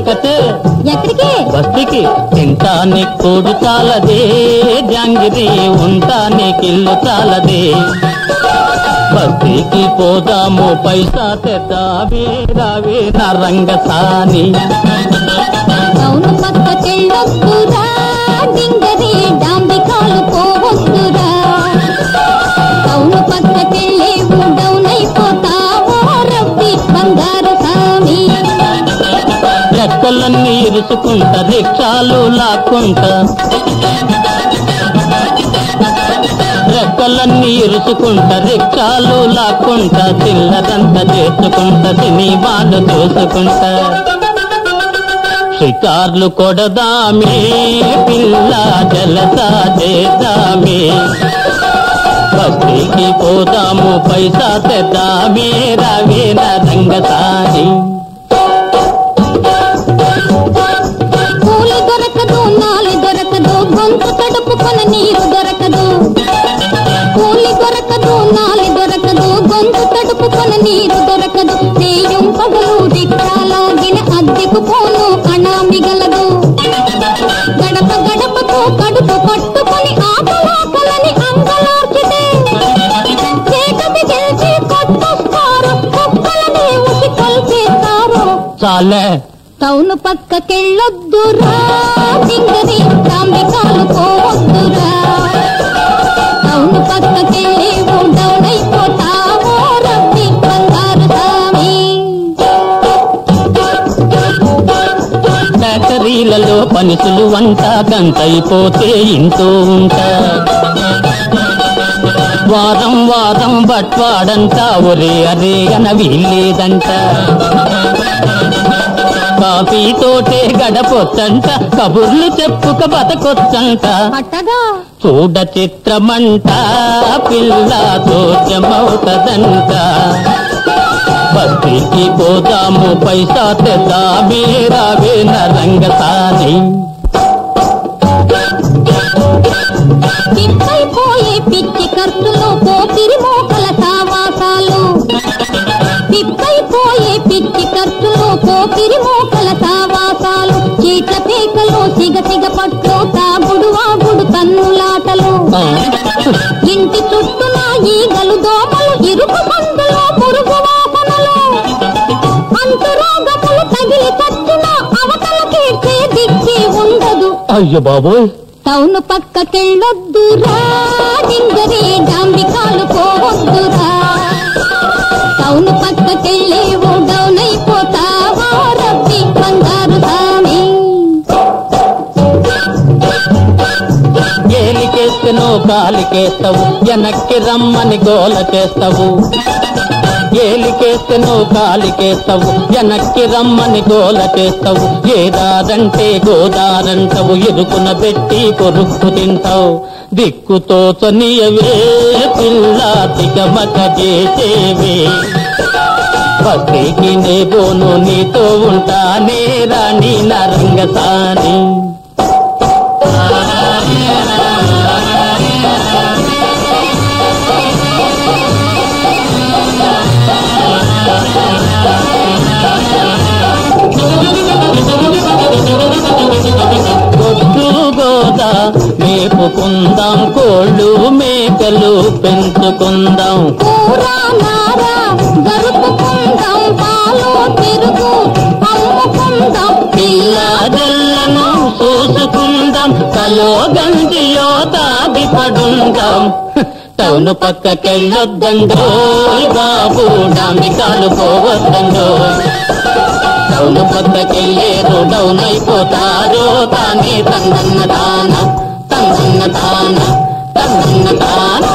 పక్కటే ఎక్కడికి బస్తికి తింటాని కూడు చాలదే జాంగిరి ఉంటాని కిల్లు చాలదే బస్తికి పోదాము పైసా తెద్దావే రావే నా రంగసాని అవును పక్క చెల్లొద్దురా డింగరి డాంబికాలు పోవద్దురా అవును పక్క చెల్లేవు డౌన్ అయిపోతావో రబ్బి బంగారు సామి రెక్కలన్నీ ఇరుచుకుంటా రిక్షాలు లాక్కుంటా రెక్కలన్నీ ఇరుచుకుంటా రిక్షాలు లాక్కుంటా చిల్లరంతా చేసుకుంటా సినిమాలు చూసుకుంటా షికార్లు కొడదామే పిల్ల జలసా చేద్దామే బస్తీకి పోదాము పైసా తెద్దామే రావే నా రంగసాని కూలి దొరకదు నాలి దొరకదు గొంతు తడుపుకొన నీరు దొరకదు కూలి దొరకదు నాలి దొరకదు గొంతు తడుపుకొన నీరు దొరకదు నేయం పగలు రిక్షాలాగిన అద్దెకు పోను అణా మిగలదు గడప గడపతో కడుపు పట్టుకొని ఆకలాకలని అంగలార్చితే చేకటి గెలిచి కొట్టొస్తారు కుక్కలని ఉసి కొల్చేస్తారు చాలే టౌన్ పక్కకెళ్ళొద్దురా సింగరి తాంబికాలు పోవద్దురా టౌన్ పక్కకెళ్ళి డౌన్ అయిపోతావో రబ్బి బంగారు సామి బేకరీలలో పనిసులు వంట గంటైపోతే ఇంటూ ఉంటా వారం వారం బట్వాడంట ఒరే అరే అన వీల్లేదంట కాఫీ తోటే గడపొచ్చంట కబుర్లు చెప్పుక బతకొచ్చంట పట్టగా చూడ చిత్రమంట పిల్ల దోషమవుతదంట బస్తీకి పోదాము పైసా తెద్దామే రావే నరంగసాని పిప్పైపోయే పిచ్చి ఖర్చులు పోకిరి మోకల సావాసాలు పిప్పైపోయే పిచ్చి ఖర్చులు పోకిరి మోకల సావాసాలు చీట్ల పేకలు సిగ సిగ పట్లు తాగుడు వాగుడు కన్నులాటలు ఆ, ఇంటి చుట్టూన ఈగలు దోమలు ఇరుకు సందులో పురుగు వాసనలు అంటురోగములు తగిలి చచ్చిన అవతల తీర్చే దిక్కి ఉండదు అయ్యో బాబోయ్ టౌన్ పక్కకెళ్ళొద్దురా డింగరి డాంబికాలు పోవద్దురా టౌన్ పక్కకెళ్ళేవు డౌన్ అయిపోతావా రబ్బి బంగారు సామి ఏలికేస్తేనో కాలికేస్తావు వెనక్కి రమ్మని గోల చేస్తావు ఏలికేస్తేనో కాలికేస్తావు వెనక్కి రమ్మని గోల చేస్తావు ఏదారంటే గోదారంటావు ఇరుకున పెట్టి కొరుక్కు తింటావు దిక్కుతో చనియవే పిల్ల తికమక చేసేవే బస్తీకి నే బోను నీతో ఉంటానే రాణి నరంగసాని గొడ్డు గోద మేపుకుందాం కోళ్ళు మేకలు పెంచుకుందాం కూరా నారా జరుపుకుందాం పాలు పెరుగు అమ్ముకుందాం పిల్లాదల్లను చూసుకుందాం కలో గంజియో తాగి పడుందాం టౌన్ పక్కకెళ్ళొద్దండో బాబు డామికాలు పోవద్దండో టౌన్ పక్కకెళ్ళేరు డౌన్ అయిపోతారో తానే తన్నన్న తాన తన్నన్న తాన తన్నన్న తాన